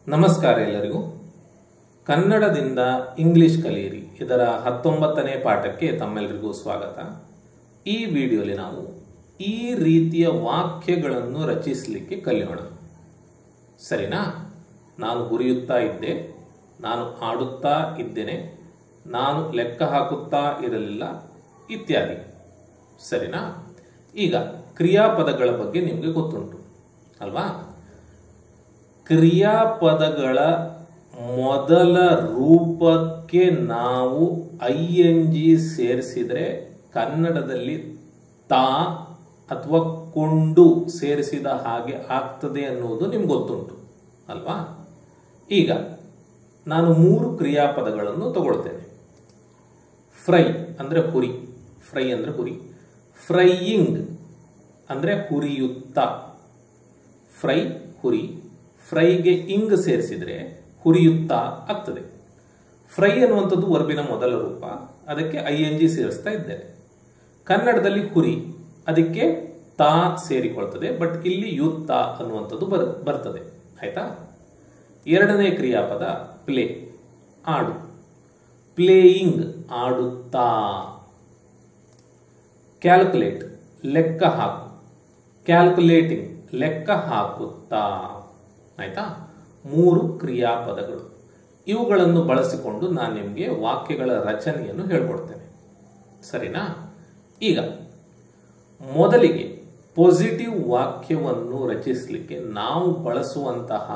ನಮಸ್ಕಾರ ಎಲ್ಲರಿಗೂ ಕನ್ನಡದಿಂದ ಇಂಗ್ಲಿಷ್ ಕಲಿಯಿರಿ ಇದರ ಹತ್ತೊಂಬತ್ತನೇ ಪಾಠಕ್ಕೆ ತಮ್ಮೆಲ್ಲರಿಗೂ ಸ್ವಾಗತ ಈ ವಿಡಿಯೋಲಿ ನಾವು ಈ ರೀತಿಯ ವಾಕ್ಯಗಳನ್ನು ರಚಿಸಲಿಕ್ಕೆ ಕಲಿಯೋಣ ಸರಿನಾ ನಾನು ಹುರಿಯುತ್ತಾ ಇದ್ದೆ ನಾನು ಆಡುತ್ತಾ ಇದ್ದೇನೆ ನಾನು ಲೆಕ್ಕ ಹಾಕುತ್ತಾ ಇರಲಿಲ್ಲ ಇತ್ಯಾದಿ ಸರಿನಾ ಈಗ ಕ್ರಿಯಾಪದಗಳ ಬಗ್ಗೆ ನಿಮಗೆ ಗೊತ್ತುಂಟು ಅಲ್ವಾ ಕ್ರಿಯಾಪದಗಳ ಮೊದಲ ರೂಪಕ್ಕೆ ನಾವು ಐ ಎನ್ ಜಿ ಸೇರಿಸಿದರೆ ಕನ್ನಡದಲ್ಲಿ ತಾ ಅಥವಾ ಕೊಂಡು ಸೇರಿಸಿದ ಹಾಗೆ ಆಗ್ತದೆ ಅನ್ನುವುದು ನಿಮ್ಗೆ ಗೊತ್ತುಂಟು ಅಲ್ವಾ ಈಗ ನಾನು ಮೂರು ಕ್ರಿಯಾಪದಗಳನ್ನು ತಗೊಳ್ತೇನೆ ಫ್ರೈ ಅಂದರೆ ಹುರಿ ಫ್ರೈ ಅಂದರೆ ಹುರಿ ಫ್ರೈಯಿಂಗ್ ಅಂದರೆ ಹುರಿಯುತ್ತಾ ಫ್ರೈ ಹುರಿ ಫ್ರೈಗೆ ಇಂಗ್ ಸೇರಿಸಿದ್ರೆ ಹುರಿಯುತ್ತಾ ಆಗ್ತದೆ ಫ್ರೈ ಅನ್ನುವಂಥದ್ದು ವರ್ಬಿನ ಮೊದಲ ರೂಪ ಅದಕ್ಕೆ ಐ ಎನ್ ಜಿ ಸೇರಿಸ್ತಾ ಇದ್ದೇನೆ ಕನ್ನಡದಲ್ಲಿ ಹುರಿ ಅದಕ್ಕೆ ತಾ ಸೇರಿಕೊಳ್ತದೆ ಬಟ್ ಇಲ್ಲಿ ಯುತ್ತ ಅನ್ನುವಂಥದ್ದು ಬರ್ ಬರ್ತದೆ ಆಯ್ತಾ ಎರಡನೇ ಕ್ರಿಯಾಪದ ಪ್ಲೇ ಆಡು ಪ್ಲೇಯಿಂಗ್ ಆಡುತ್ತಾ ಕ್ಯಾಲ್ಕುಲೇಟ್ ಲೆಕ್ಕ ಹಾಕು ಕ್ಯಾಲ್ಕುಲೇಟಿಂಗ್ ಲೆಕ್ಕ ಹಾಕುತ್ತಾ ಆಯ್ತಾ ಮೂರು ಕ್ರಿಯಾಪದಗಳು ಇವುಗಳನ್ನು ಬಳಸಿಕೊಂಡು ನಾನು ನಿಮಗೆ ವಾಕ್ಯಗಳ ರಚನೆಯನ್ನು ಹೇಳ್ಕೊಡ್ತೇನೆ ಸರಿನಾ ಈಗ ಮೊದಲಿಗೆ ಪಾಸಿಟಿವ್ ವಾಕ್ಯವನ್ನು ರಚಿಸಲಿಕ್ಕೆ ನಾವು ಬಳಸುವಂತಹ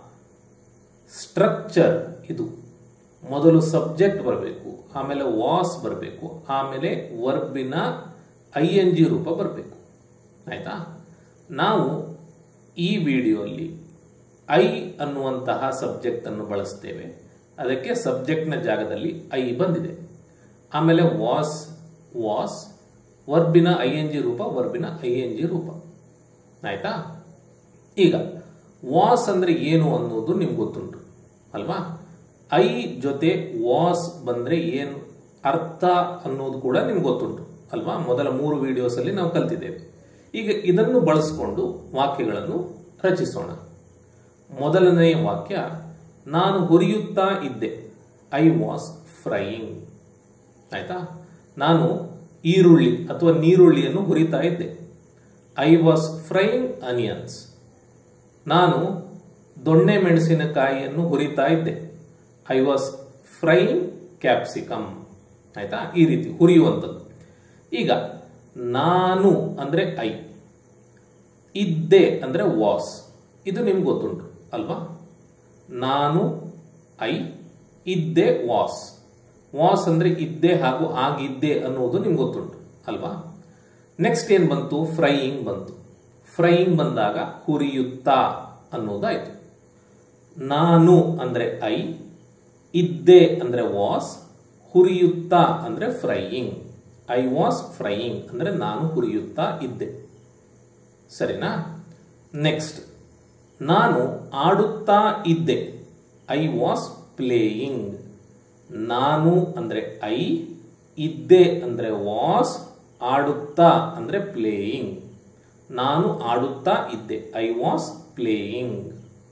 ಸ್ಟ್ರಕ್ಚರ್ ಇದು ಮೊದಲು ಸಬ್ಜೆಕ್ಟ್ ಬರಬೇಕು ಆಮೇಲೆ ವಾಸ್ ಬರಬೇಕು ಆಮೇಲೆ ವರ್ಬಿನ ಐ ಎನ್ ಜಿ ರೂಪ ಬರಬೇಕು ಆಯ್ತಾ ನಾವು ಈ ವಿಡಿಯೋಲ್ಲಿ ಐ ಅನ್ನುವಂತಹ ಸಬ್ಜೆಕ್ಟ್ ಅನ್ನು ಬಳಸ್ತೇವೆ ಅದಕ್ಕೆ ಸಬ್ಜೆಕ್ಟ್ನ ಜಾಗದಲ್ಲಿ ಐ ಬಂದಿದೆ ಆಮೇಲೆ ವಾಸ್ ವಾಸ್ ವರ್ಬಿನ ಐ ಎನ್ ಜಿ ರೂಪ ವರ್ಬಿನ ಐ ಎನ್ ಜಿ ರೂಪ ಆಯ್ತಾ ಈಗ ವಾಸ್ ಅಂದ್ರೆ ಏನು ಅನ್ನೋದು ನಿಮ್ಗೆ ಗೊತ್ತುಂಟು ಅಲ್ವಾ ಐ ಜೊತೆ ವಾಸ್ ಬಂದ್ರೆ ಏನು ಅರ್ಥ ಅನ್ನೋದು ಕೂಡ ನಿಮ್ಗೆ ಗೊತ್ತುಂಟು ಅಲ್ವಾ ಮೊದಲ ಮೂರು ವಿಡಿಯೋಸ್ ಅಲ್ಲಿ ನಾವು ಕಲ್ತಿದ್ದೇವೆ ಈಗ ಇದನ್ನು ಬಳಸಿಕೊಂಡು ವಾಕ್ಯಗಳನ್ನು ರಚಿಸೋಣ ಮೊದಲನೆಯ ವಾಕ್ಯ ನಾನು ಹುರಿಯುತ್ತಾ ಇದ್ದೆ ಐ ವಾಸ್ ಫ್ರೈಯಿಂಗ್ ಆಯ್ತಾ ನಾನು ಈರುಳ್ಳಿ ಅಥವಾ ನೀರುಳ್ಳಿಯನ್ನು ಹುರಿತಾ ಇದ್ದೆ ಐ ವಾಸ್ ಫ್ರೈಯಿಂಗ್ ಅನಿಯನ್ಸ್ ನಾನು ದೊಣ್ಣೆ ಮೆಣಸಿನಕಾಯಿಯನ್ನು ಹುರಿತಾ ಇದ್ದೆ ಐ ವಾಸ್ ಫ್ರೈಯಿಂಗ್ ಕ್ಯಾಪ್ಸಿಕಮ್ ಆಯ್ತಾ ಈ ರೀತಿ ಹುರಿಯುವಂಥದ್ದು ಈಗ ನಾನು ಅಂದ್ರೆ ಐ ಇದ್ದೆ ಅಂದ್ರೆ ವಾಸ್ ಇದು ನಿಮ್ಗೆ ಗೊತ್ತುಂಟು ಅಲ್ವಾ ನಾನು ಐ ಇದ್ದೆ ವಾಸ್ ವಾಸ್ ಅಂದ್ರೆ ಇದ್ದೆ ಹಾಗೂ ಆಗಿದ್ದೆ ಅನ್ನೋದು ನಿಮ್ಗೆ ಗೊತ್ತುಂಟು ಅಲ್ವಾ ನೆಕ್ಸ್ಟ್ ಏನ್ ಬಂತು ಫ್ರೈಯಿಂಗ್ ಬಂತು ಫ್ರೈಯಿಂಗ್ ಬಂದಾಗ ಹುರಿಯುತ್ತಾ ಅನ್ನೋದಾಯ್ತು ನಾನು ಅಂದ್ರೆ ಐ ಇದ್ದೆ ಅಂದ್ರೆ ವಾಸ್ ಹುರಿಯುತ್ತಾ ಅಂದ್ರೆ ಫ್ರೈಯಿಂಗ್ ಐ ವಾಸ್ ಫ್ರೈಯಿಂಗ್ ಅಂದ್ರೆ ನಾನು ಹುರಿಯುತ್ತಾ ಇದ್ದೆ ಸರಿನಾ ನೆಕ್ಸ್ಟ್ ನಾನು ಆಡುತ್ತಾ ಇದ್ದೆ ಐ ವಾಸ್ ಪ್ಲೇಯಿಂಗ್ ನಾನು ಅಂದ್ರೆ ಐ ಇದ್ದೆ ಅಂದ್ರೆ ವಾಸ್ ಆಡುತ್ತಾ ಅಂದ್ರೆ ಪ್ಲೇಯಿಂಗ್ ನಾನು ಆಡುತ್ತಾ ಇದ್ದೆ ಐ ವಾಸ್ ಪ್ಲೇಯಿಂಗ್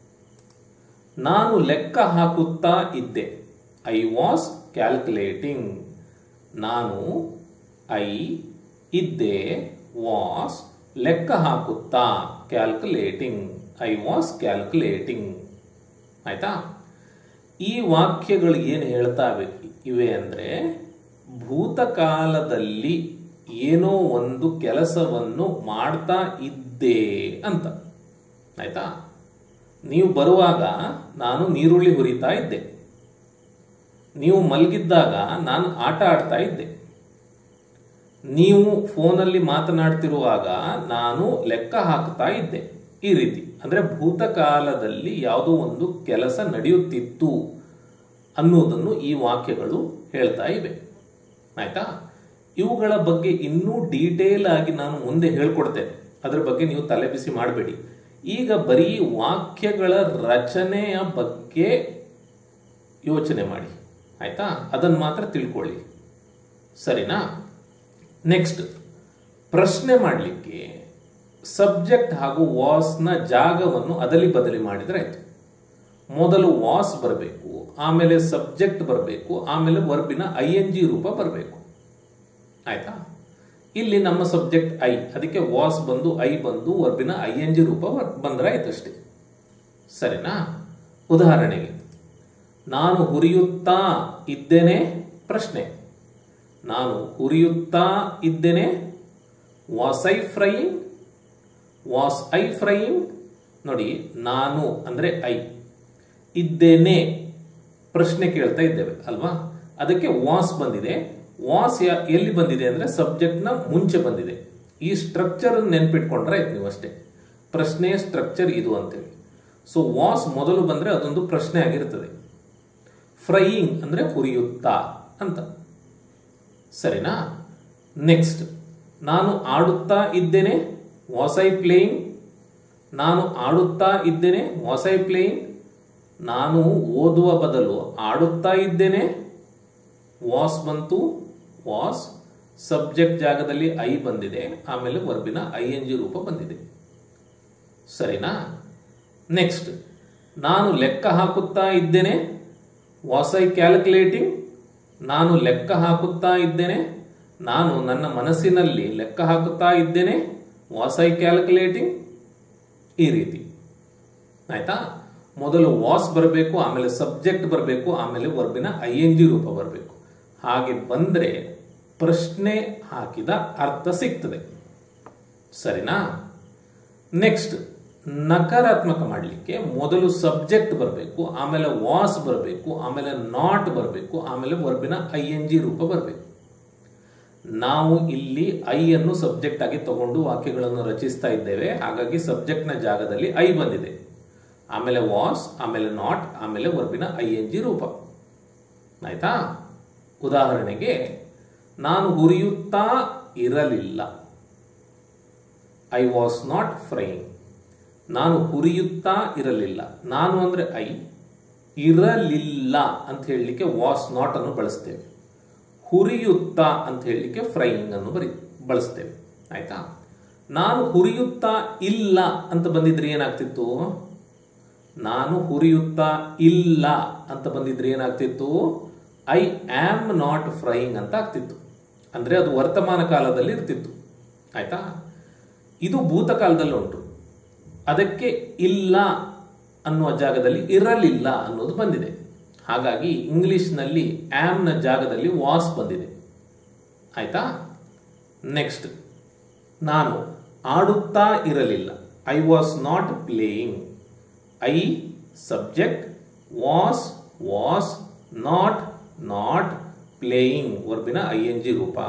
ನಾನು ಲೆಕ್ಕ ಹಾಕುತ್ತಾ ಇದ್ದೆ ಐ ವಾಸ್ ಕ್ಯಾಲ್ಕುಲೇಟಿಂಗ್ ನಾನು ಐ ಇದ್ದೆ ವಾಸ್ ಲೆಕ್ಕ ಹಾಕುತ್ತಾ ಕ್ಯಾಲ್ಕುಲೇಟಿಂಗ್ ಐ ವಾಸ್ ಕ್ಯಾಲ್ಕುಲೇಟಿಂಗ್ ಆಯ್ತಾ ಈ ವಾಕ್ಯಗಳು ಏನು ಹೇಳ್ತಾವೆ ಇವೆ ಅಂದರೆ ಭೂತಕಾಲದಲ್ಲಿ ಏನೋ ಒಂದು ಕೆಲಸವನ್ನು ಮಾಡ್ತಾ ಇದ್ದೆ ಅಂತ ಆಯ್ತಾ ನೀವು ಬರುವಾಗ ನಾನು ನೀರುಳ್ಳಿ ಹುರಿತಾ ಇದ್ದೆ ನೀವು ಮಲಗಿದ್ದಾಗ ನಾನು ಆಟ ಆಡ್ತಾ ಇದ್ದೆ ನೀವು ಫೋನಲ್ಲಿ ಮಾತನಾಡ್ತಿರುವಾಗ ನಾನು ಲೆಕ್ಕ ಹಾಕ್ತಾ ಇದ್ದೆ ಈ ರೀತಿ ಅಂದ್ರೆ ಭೂತಕಾಲದಲ್ಲಿ ಯಾವುದೋ ಒಂದು ಕೆಲಸ ನಡೆಯುತ್ತಿತ್ತು ಅನ್ನೋದನ್ನು ಈ ವಾಕ್ಯಗಳು ಹೇಳ್ತಾ ಇವೆ ಆಯ್ತಾ ಇವುಗಳ ಬಗ್ಗೆ ಇನ್ನೂ ಡೀಟೇಲ್ ಆಗಿ ನಾನು ಮುಂದೆ ಹೇಳ್ಕೊಡ್ತೇನೆ ಅದ್ರ ಬಗ್ಗೆ ನೀವು ತಲೆಬಿಸಿ ಮಾಡಬೇಡಿ ಈಗ ಬರೀ ವಾಕ್ಯಗಳ ರಚನೆಯ ಬಗ್ಗೆ ಯೋಚನೆ ಮಾಡಿ ಆಯ್ತಾ ಅದನ್ನು ಮಾತ್ರ ತಿಳ್ಕೊಳ್ಳಿ ಸರಿನಾ ನೆಕ್ಸ್ಟ್ ಪ್ರಶ್ನೆ ಮಾಡಲಿಕ್ಕೆ ಸಬ್ಜೆಕ್ಟ್ ಹಾಗೂ ವಾಸ್ನ ಜಾಗವನ್ನು ಅದಲಿ ಬದಲಿ ಮಾಡಿದ್ರೆ ಆಯ್ತು ಮೊದಲು ವಾಸ್ ಬರಬೇಕು ಆಮೇಲೆ ಸಬ್ಜೆಕ್ಟ್ ಬರಬೇಕು ಆಮೇಲೆ ವರ್ಬಿನ ಐ ಎನ್ ಜಿ ರೂಪ ಬರಬೇಕು ಆಯ್ತಾ ಇಲ್ಲಿ ನಮ್ಮ ಸಬ್ಜೆಕ್ಟ್ ಐ ಅದಕ್ಕೆ ವಾಸ್ ಬಂದು ಐ ಬಂದು ವರ್ಬಿನ ಐ ಎನ್ ಜಿ ರೂಪ ಬರ್- ಬಂದ್ರೆ ಆಯ್ತಷ್ಟೇ ಸರಿನಾ ಉದಾಹರಣೆಗೆ ನಾನು ಹುರಿಯುತ್ತಾ ಇದ್ದೇನೆ ಪ್ರಶ್ನೆ ನಾನು ಹುರಿಯುತ್ತಾ ಇದ್ದೇನೆ was I frying was I frying ನೋಡಿ ನಾನು ಅಂದ್ರೆ ಐ ಇದ್ದೇನೆ ಪ್ರಶ್ನೆ ಕೇಳ್ತಾ ಇದ್ದೇವೆ ಅಲ್ವಾ ಅದಕ್ಕೆ ವಾಸ್ ಬಂದಿದೆ ವಾಸ್ ಯಾ- ಎಲ್ಲಿ ಬಂದಿದೆ ಅಂದ್ರೆ ಸಬ್ಜೆಕ್ಟ್ನ ಮುಂಚೆ ಬಂದಿದೆ ಈ ಸ್ಟ್ರಕ್ಚರ್ ನೆನ್ಪಿಟ್ಕೊಂಡ್ರೆ ಆಯ್ತು ನೀವು ಅಷ್ಟೇ ಪ್ರಶ್ನೆಯ ಸ್ಟ್ರಕ್ಚರ್ ಇದು ಅಂತೇಳಿ ಸೊ ವಾಸ್ ಮೊದಲು ಬಂದ್ರೆ ಅದೊಂದು ಪ್ರಶ್ನೆ ಆಗಿರ್ತದೆ ಫ್ರೈಯಿಂಗ್ ಅಂದ್ರೆ ಹುರಿಯುತ್ತಾ ಅಂತ ಸರಿನಾ ನೆಕ್ಸ್ಟ್ ನಾನು ಆಡುತ್ತಾ ಇದ್ದೇನೆ ವಾಸ್ ಐ ಪ್ಲೇಯಿಂಗ್ ನಾನು ಆಡುತ್ತಾ ಇದ್ದೇನೆ ವಾಸ್ ಐ ಪ್ಲೇಯಿಂಗ್ ನಾನು ಓದುವ ಬದಲು ಆಡುತ್ತಾ ಇದ್ದೇನೆ ವಾಸ್ ಬಂತು ವಾಸ್ ಸಬ್ಜೆಕ್ಟ್ ಜಾಗದಲ್ಲಿ ಐ ಬಂದಿದೆ ಆಮೇಲೆ ವರ್ಬಿನ ಐ ಎನ್ ಜಿ ರೂಪ ಬಂದಿದೆ ಸರಿನಾ ನೆಕ್ಸ್ಟ್ ನಾನು ಲೆಕ್ಕ ಹಾಕುತ್ತಾ ಇದ್ದೇನೆ ವಾಸ್ ಐ ಕ್ಯಾಲ್ಕುಲೇಟಿಂಗ್ ನಾನು ಲೆಕ್ಕ ಹಾಕುತ್ತಾ ಇದ್ದೇನೆ ನಾನು ನನ್ನ ಮನಸ್ಸಿನಲ್ಲಿ ಲೆಕ್ಕ ಹಾಕುತ್ತಾ ಇದ್ದೇನೆ ವಾಸ್ ಐ ಕ್ಯಾಲ್ಕುಲೇಟಿಂಗ್ ಈ ರೀತಿ ಆಯ್ತಾ ಮೊದಲು ವಾಸ್ ಬರಬೇಕು ಆಮೇಲೆ ಸಬ್ಜೆಕ್ಟ್ ಬರಬೇಕು ಆಮೇಲೆ ವರ್ಬಿನ ಐ ಎನ್ ಜಿ ರೂಪ ಬರಬೇಕು ಹಾಗೆ ಬಂದ್ರೆ ಪ್ರಶ್ನೆ ಹಾಕಿದ ಅರ್ಥ ಸಿಗ್ತದೆ ಸರಿನಾ ನೆಕ್ಸ್ಟ್ ನಕಾರಾತ್ಮಕ ಮಾಡಲಿಕ್ಕೆ ಮೊದಲು ಸಬ್ಜೆಕ್ಟ್ ಬರಬೇಕು ಆಮೇಲೆ ವಾಸ್ ಬರಬೇಕು ಆಮೇಲೆ ನಾಟ್ ಬರಬೇಕು ಆಮೇಲೆ ವರ್ಬಿನ ಐ ಎನ್ ಜಿ ರೂಪ ಬರಬೇಕು ನಾವು ಇಲ್ಲಿ ಐ ಅನ್ನು ಸಬ್ಜೆಕ್ಟ್ ಆಗಿ ತಗೊಂಡು ವಾಕ್ಯಗಳನ್ನು ರಚಿಸ್ತಾ ಇದ್ದೇವೆ ಹಾಗಾಗಿ ಸಬ್ಜೆಕ್ಟ್ನ ಜಾಗದಲ್ಲಿ ಐ ಬಂದಿದೆ ಆಮೇಲೆ ವಾಸ್ ಆಮೇಲೆ ನಾಟ್ ಆಮೇಲೆ ವರ್ಬಿನ ಐ ಎನ್ ಜಿ ರೂಪ ಆಯ್ತಾ ಉದಾಹರಣೆಗೆ ನಾನು ಹುರಿಯುತ್ತಾ ಇರಲಿಲ್ಲ ಐ ವಾಸ್ ನಾಟ್ ಫ್ರೈಯಿಂಗ್ ನಾನು ಹುರಿಯುತ್ತಾ ಇರಲಿಲ್ಲ ನಾನು ಅಂದ್ರೆ ಐ ಇರಲಿಲ್ಲ ಅಂತ ಹೇಳಲಿಕ್ಕೆ ವಾಸ್ ನಾಟ್ ಅನ್ನು ಬಳಸ್ತೇವೆ ಹುರಿಯುತ್ತಾ ಅಂತ ಹೇಳಲಿಕ್ಕೆ ಫ್ರೈಯಿಂಗ್ ಅನ್ನು ಬರಿ ಬಳಸ್ತೇವೆ ಆಯ್ತಾ ನಾನು ಹುರಿಯುತ್ತಾ ಇಲ್ಲ ಅಂತ ಬಂದಿದ್ರೆ ಏನಾಗ್ತಿತ್ತು ನಾನು ಹುರಿಯುತ್ತಾ ಇಲ್ಲ ಅಂತ ಬಂದಿದ್ರೆ ಏನಾಗ್ತಿತ್ತು ಐ ಆಮ್ ನಾಟ್ ಫ್ರೈಯಿಂಗ್ ಅಂತ ಆಗ್ತಿತ್ತು ಅಂದ್ರೆ ಅದು ವರ್ತಮಾನ ಕಾಲದಲ್ಲಿ ಇರ್ತಿತ್ತು ಆಯ್ತಾ ಇದು ಭೂತಕಾಲದಲ್ಲಿ ಉಂಟು ಅದಕ್ಕೆ ಇಲ್ಲ ಅನ್ನುವ ಜಾಗದಲ್ಲಿ ಇರಲಿಲ್ಲ ಅನ್ನೋದು ಬಂದಿದೆ ಹಾಗಾಗಿ ಇಂಗ್ಲಿಷ್ನಲ್ಲಿ ಆಮ್ನ ಜಾಗದಲ್ಲಿ ವಾಸ್ ಬಂದಿದೆ ಆಯ್ತಾ ನೆಕ್ಸ್ಟ್ ನಾನು ಆಡುತ್ತಾ ಇರಲಿಲ್ಲ I was not playing I subject was was not not playing ವರ್ಬಿನ ಐ ಎನ್ ಜಿ ರೂಪ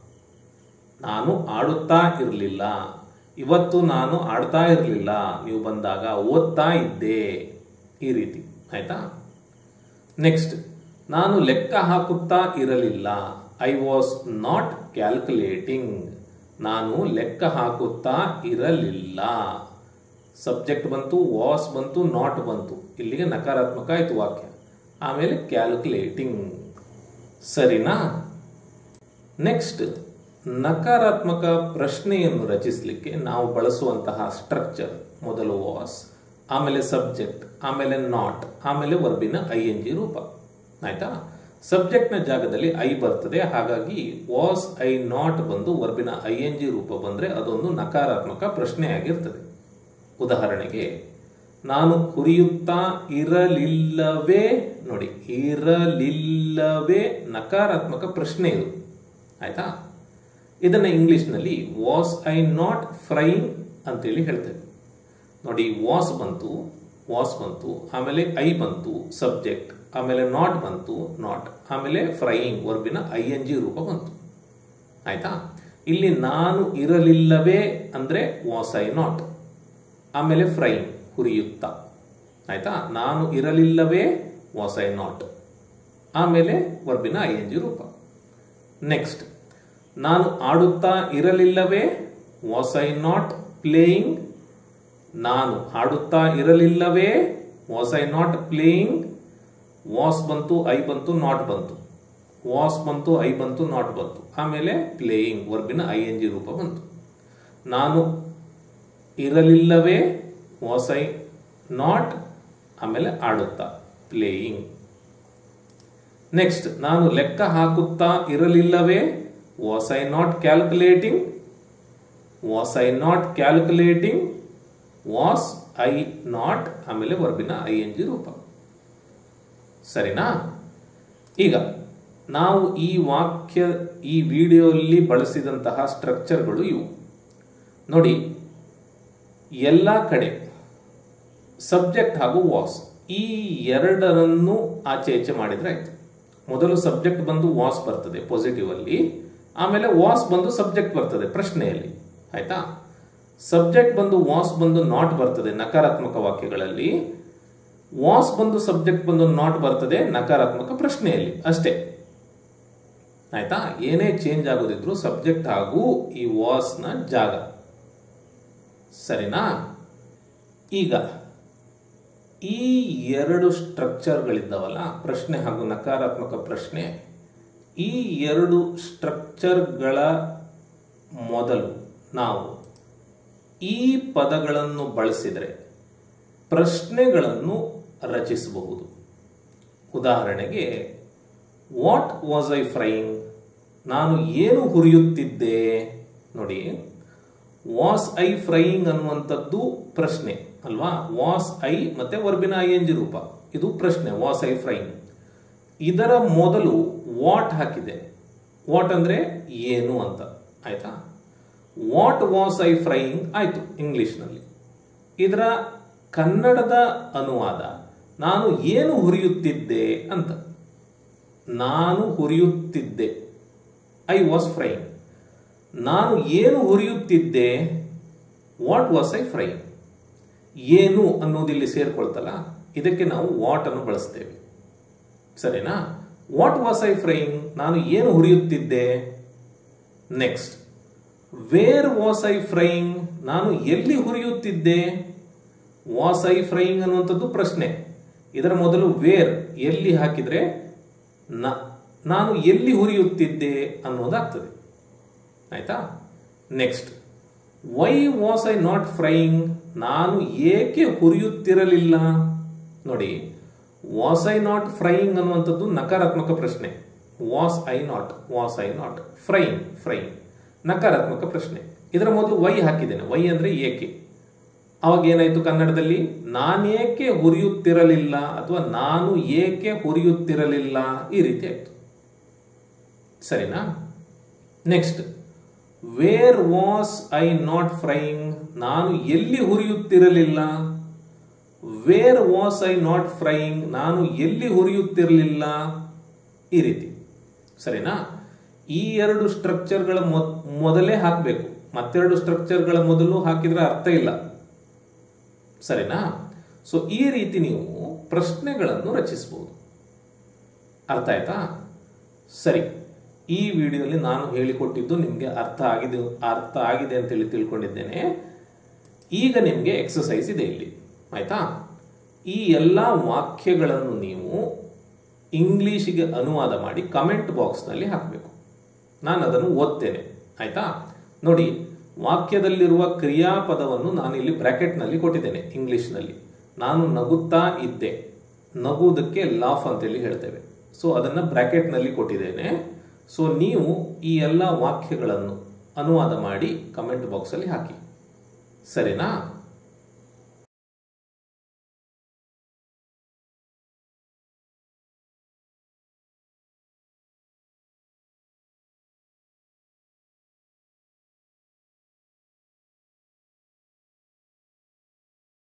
ನಾನು ಆಡುತ್ತಾ ಇರಲಿಲ್ಲ ಇವತ್ತು ನಾನು ಆಡ್ತಾ ಇರಲಿಲ್ಲ ನೀವು ಬಂದಾಗ ಓದ್ತಾ ಇದ್ದೆ ಈ ರೀತಿ ಆಯ್ತಾ ನೆಕ್ಸ್ಟ್ ನಾನು ಲೆಕ್ಕ ಹಾಕುತ್ತಾ ಇರಲಿಲ್ಲ ಐ ವಾಸ್ ನಾಟ್ ಕ್ಯಾಲ್ಕುಲೇಟಿಂಗ್ ನಾನು ಲೆಕ್ಕ ಹಾಕುತ್ತಾ ಇರಲಿಲ್ಲ ಸಬ್ಜೆಕ್ಟ್ ಬಂತು ವಾಸ್ ಬಂತು ನಾಟ್ ಬಂತು ಇಲ್ಲಿಗೆ ನಕಾರಾತ್ಮಕ ಆಯ್ತು ವಾಕ್ಯ ಆಮೇಲೆ ಕ್ಯಾಲ್ಕುಲೇಟಿಂಗ್ ಸರಿನಾ ನೆಕ್ಸ್ಟ್ ನಕಾರಾತ್ಮಕ ಪ್ರಶ್ನೆಯನ್ನು ರಚಿಸಲಿಕ್ಕೆ ನಾವು ಬಳಸುವಂತಹ ಸ್ಟ್ರಕ್ಚರ್ ಮೊದಲು ವಾಸ್ ಆಮೇಲೆ ಸಬ್ಜೆಕ್ಟ್ ಆಮೇಲೆ ನಾಟ್ ಆಮೇಲೆ ವರ್ಬಿನ ಐ ಎನ್ ಜಿ ರೂಪ ಆಯ್ತಾ ಸಬ್ಜೆಕ್ಟ್ನ ಜಾಗದಲ್ಲಿ ಐ ಬರ್ತದೆ ಹಾಗಾಗಿ ವಾಸ್ ಐ ನಾಟ್ ಬಂದು ವರ್ಬಿನ ಐ ಎನ್ ಜಿ ರೂಪ ಬಂದ್ರೆ ಅದೊಂದು ನಕಾರಾತ್ಮಕ ಪ್ರಶ್ನೆಯಾಗಿರ್ತದೆ ಉದಾಹರಣೆಗೆ ನಾನು ಹುರಿಯುತ್ತಾ ಇರಲಿಲ್ಲವೇ ನೋಡಿ ಇರಲಿಲ್ಲವೇ ನಕಾರಾತ್ಮಕ ಪ್ರಶ್ನೆ ಇದು ಆಯ್ತಾ ಇದನ್ನ ಇಂಗ್ಲಿಷ್ನಲ್ಲಿ ವಾಸ್ ಐ ನಾಟ್ ಫ್ರೈಯಿಂಗ್ ಅಂತೇಳಿ ಹೇಳ್ತೇವೆ ನೋಡಿ ವಾಸ್ ಬಂತು ವಾಸ್ ಬಂತು ಆಮೇಲೆ ಐ ಬಂತು ಸಬ್ಜೆಕ್ಟ್ ಆಮೇಲೆ ನಾಟ್ ಬಂತು ನಾಟ್ ಆಮೇಲೆ ಫ್ರೈಯಿಂಗ್ ವರ್ಬಿನ ಐ ಎನ್ ಜಿ ರೂಪ ಬಂತು ಆಯ್ತಾ ಇಲ್ಲಿ ನಾನು ಇರಲಿಲ್ಲವೇ ಅಂದ್ರೆ ವಾಸ್ ಐ ನಾಟ್ ಆಮೇಲೆ ಫ್ರೈಯಿಂಗ್ ಹುರಿಯುತ್ತಾ ಆಯ್ತಾ ನಾನು ಇರಲಿಲ್ಲವೇ ವಾಸ್ ಐ ನಾಟ್ ಆಮೇಲೆ ವರ್ಬಿನ ಐ ಎನ್ ಜಿ ರೂಪ ನೆಕ್ಸ್ಟ್ ನಾನು ಆಡುತ್ತಾ ಇರಲಿಲ್ಲವೇ ವಾಸ್ ಐ ನಾಟ್ ಪ್ಲೇಯಿಂಗ್ ನಾನು ಆಡುತ್ತಾ ಇರಲಿಲ್ಲವೇ was I not playing was ಬಂತು ಐ ಬಂತು ನಾಟ್ ಬಂತು ವಾಸ್ ಬಂತು ಐ ಬಂತು ನಾಟ್ ಬಂತು ಆಮೇಲೆ ಪ್ಲೇಯಿಂಗ್ ವರ್ಬಿನ ಐ ಎನ್ ಜಿ ರೂಪ ಬಂತು ನಾನು ಇರಲಿಲ್ಲವೇ ವಾಸ್ ಐ ನಾಟ್ ಆಮೇಲೆ ಆಡುತ್ತಾ ಪ್ಲೇಯಿಂಗ್ ನೆಕ್ಸ್ಟ್ ನಾನು ಲೆಕ್ಕ ಹಾಕುತ್ತಾ ಇರಲಿಲ್ಲವೇ was I not calculating was I not calculating was I not ಆಮೇಲೆ ವರ್ಬಿನ ಐ ಎನ್ ಜಿ ರೂಪ ಸರಿನಾ ಈಗ ನಾವು ಈ ವಾಕ್ಯ ಈ ವಿಡಿಯೋಲ್ಲಿ ಬಳಸಿದಂತಹ ಸ್ಟ್ರಕ್ಚರ್ಗಳು ಇವು ನೋಡಿ ಎಲ್ಲ ಕಡೆ ಸಬ್ಜೆಕ್ಟ್ ಹಾಗೂ ವಾಸ್ ಈ ಎರಡರನ್ನು ಆಚೆ ಈಚೆ ಮಾಡಿದ್ರೆ ಆಯ್ತು ಮೊದಲು ಸಬ್ಜೆಕ್ಟ್ ಬಂದು ವಾಸ್ ಬರ್ತದೆ ಪಾಸಿಟಿವ್ ಅಲ್ಲಿ ಆಮೇಲೆ ವಾಸ್ ಬಂದು ಸಬ್ಜೆಕ್ಟ್ ಬರ್ತದೆ ಪ್ರಶ್ನೆಯಲ್ಲಿ ಆಯ್ತಾ ಸಬ್ಜೆಕ್ಟ್ ಬಂದು ವಾಸ್ ಬಂದು ನಾಟ್ ಬರ್ತದೆ ನಕಾರಾತ್ಮಕ ವಾಕ್ಯಗಳಲ್ಲಿ ವಾಸ್ ಬಂದು ಸಬ್ಜೆಕ್ಟ್ ಬಂದು ನಾಟ್ ಬರ್ತದೆ ನಕಾರಾತ್ಮಕ ಪ್ರಶ್ನೆಯಲ್ಲಿ ಅಷ್ಟೇ ಆಯ್ತಾ ಏನೇ ಚೇಂಜ್ ಆಗೋದಿದ್ರು ಸಬ್ಜೆಕ್ಟ್ ಹಾಗೂ ಈ ವಾಸ್ನ ಜಾಗ ಸರಿನಾ ಈಗ ಈ ಎರಡು ಸ್ಟ್ರಕ್ಚರ್ಗಳಿದ್ದಾವಲ್ಲ ಪ್ರಶ್ನೆ ಹಾಗೂ ನಕಾರಾತ್ಮಕ ಪ್ರಶ್ನೆ ಈ ಎರಡು ಸ್ಟ್ರಕ್ಚರ್ಗಳ ಮೊದಲು ನಾವು ಈ ಪದಗಳನ್ನು ಬಳಸಿದರೆ ಪ್ರಶ್ನೆಗಳನ್ನು ರಚಿಸಬಹುದು ಉದಾಹರಣೆಗೆ ವಾಟ್ ವಾಸ್ ಐ ಫ್ರೈಯಿಂಗ್ ನಾನು ಏನು ಹುರಿಯುತ್ತಿದ್ದೆ ನೋಡಿ ವಾಸ್ ಐ ಫ್ರೈಯಿಂಗ್ ಅನ್ನುವಂಥದ್ದು ಪ್ರಶ್ನೆ ಅಲ್ವಾ ವಾಸ್ ಐ ಮತ್ತೆ ವರ್ಬಿನ ಐ ಎನ್ ಜಿ ರೂಪ ಇದು ಪ್ರಶ್ನೆ ವಾಸ್ ಐ ಫ್ರೈಯಿಂಗ್ ಇದರ ಮೊದಲು ವಾಟ್ ಹಾಕಿದೆ ವಾಟ್ ಅಂದ್ರೆ ಏನು ಅಂತ ಆಯ್ತಾ ವಾಟ್ ವಾಸ್ ಐ ಫ್ರೈಯಿಂಗ್ ಆಯ್ತು ಇಂಗ್ಲಿಷ್ನಲ್ಲಿ ಇದರ ಕನ್ನಡದ ಅನುವಾದ ನಾನು ಏನು ಹುರಿಯುತ್ತಿದ್ದೆ ಅಂತ ನಾನು ಹುರಿಯುತ್ತಿದ್ದೆ ಐ ವಾಸ್ ಫ್ರೈಯಿಂಗ್ ನಾನು ಏನು ಹುರಿಯುತ್ತಿದ್ದೆ ವಾಟ್ ವಾಸ್ ಐ ಫ್ರೈಯಿಂಗ್ ಏನು ಅನ್ನೋದು ಇಲ್ಲಿ ಸೇರ್ಕೊಳ್ತಲ್ಲ ಇದಕ್ಕೆ ನಾವು ವಾಟ್ ಅನ್ನು ಬಳಸ್ತೇವೆ ಸರಿನಾ ವಾಟ್ ವಾಸ್ ಐ ಫ್ರೈಯಿಂಗ್ ನಾನು ಏನು ಹುರಿಯುತ್ತಿದ್ದೆ next where was I frying ನಾನು ಎಲ್ಲಿ ಹುರಿಯುತ್ತಿದ್ದೆ ವಾಸ್ ಐ ಫ್ರೈಯಿಂಗ್ ಅನ್ನುವಂಥದ್ದು ಪ್ರಶ್ನೆ ಇದರ ಮೊದಲು ವೇರ್ ಎಲ್ಲಿ ಹಾಕಿದ್ರೆ ನಾನು ಎಲ್ಲಿ ಹುರಿಯುತ್ತಿದ್ದೆ ಅನ್ನೋದಾಗ್ತದೆ ಆಯ್ತಾ next why was I not frying ನಾನು ಏಕೆ ಹುರಿಯುತ್ತಿರಲಿಲ್ಲ ನೋಡಿ ವಾಸ್ ಐ ನಾಟ್ ಫ್ರೈಯಿಂಗ್ ಅನ್ನುವಂಥದ್ದು ನಕಾರಾತ್ಮಕ ಪ್ರಶ್ನೆ was I not was I not frying frying ನಕಾರಾತ್ಮಕ ಪ್ರಶ್ನೆ ಇದರ ಮೊದಲು ವೈ ಹಾಕಿದ್ದೇನೆ ವೈ ಅಂದ್ರೆ ಏಕೆ ಅವಾಗ ಏನಾಯ್ತು ಕನ್ನಡದಲ್ಲಿ ನಾನೇಕೆ ಹುರಿಯುತ್ತಿರಲಿಲ್ಲ ಅಥವಾ ನಾನು ಏಕೆ ಹುರಿಯುತ್ತಿರಲಿಲ್ಲ ಈ ರೀತಿ ಆಯ್ತು ಸರಿನಾ next where was I not frying ನಾನು ಎಲ್ಲಿ ಹುರಿಯುತ್ತಿರಲಿಲ್ಲ where was I not frying ನಾನು ಎಲ್ಲಿ ಹುರಿಯುತ್ತಿರಲಿಲ್ಲ ಈ ರೀತಿ ಸರಿನಾ ಈ ಎರಡು ಸ್ಟ್ರಕ್ಚರ್ಗಳ ಮೊದಲೇ ಹಾಕಬೇಕು ಮತ್ತೆರಡು ಸ್ಟ್ರಕ್ಚರ್ಗಳ ಮೊದಲು ಹಾಕಿದ್ರೆ ಅರ್ಥ ಇಲ್ಲ ಸರಿನಾ ಸೊ ಈ ರೀತಿ ನೀವು ಪ್ರಶ್ನೆಗಳನ್ನು ರಚಿಸಬಹುದು ಅರ್ಥ ಆಯ್ತಾ ಸರಿ ಈ ವಿಡಿಯೋದಲ್ಲಿ ನಾನು ಹೇಳಿಕೊಟ್ಟಿದ್ದು ನಿಮಗೆ ಅರ್ಥ ಆಗಿದೆ ಅರ್ಥ ಆಗಿದೆ ಅಂತೇಳಿ ತಿಳ್ಕೊಂಡಿದ್ದೇನೆ ಈಗ ನಿಮಗೆ ಎಕ್ಸಸೈಸ್ ಇದೆ ಇಲ್ಲಿ ಆಯ್ತಾ ಈ ಎಲ್ಲ ವಾಕ್ಯಗಳನ್ನು ನೀವು ಇಂಗ್ಲಿಷಿಗೆ ಅನುವಾದ ಮಾಡಿ ಕಮೆಂಟ್ ಬಾಕ್ಸ್ನಲ್ಲಿ ಹಾಕಬೇಕು ನಾನು ಅದನ್ನು ಓದ್ತೇನೆ ಆಯ್ತಾ ನೋಡಿ ವಾಕ್ಯದಲ್ಲಿರುವ ಕ್ರಿಯಾಪದವನ್ನು ನಾನು ಇಲ್ಲಿ ಬ್ರಾಕೆಟ್ನಲ್ಲಿ ಕೊಟ್ಟಿದ್ದೇನೆ ಇಂಗ್ಲಿಷ್ನಲ್ಲಿ ನಾನು ನಗುತ್ತಾ ಇದ್ದೆ ನಗುವುದಕ್ಕೆ ಲಾಫ್ ಅಂತೇಳಿ ಹೇಳ್ತೇವೆ ಸೊ ಅದನ್ನು ಬ್ರಾಕೆಟ್ನಲ್ಲಿ ಕೊಟ್ಟಿದ್ದೇನೆ ಸೊ ನೀವು ಈ ಎಲ್ಲ ವಾಕ್ಯಗಳನ್ನು ಅನುವಾದ ಮಾಡಿ ಕಮೆಂಟ್ ಬಾಕ್ಸಲ್ಲಿ ಹಾಕಿ ಸರಿನಾ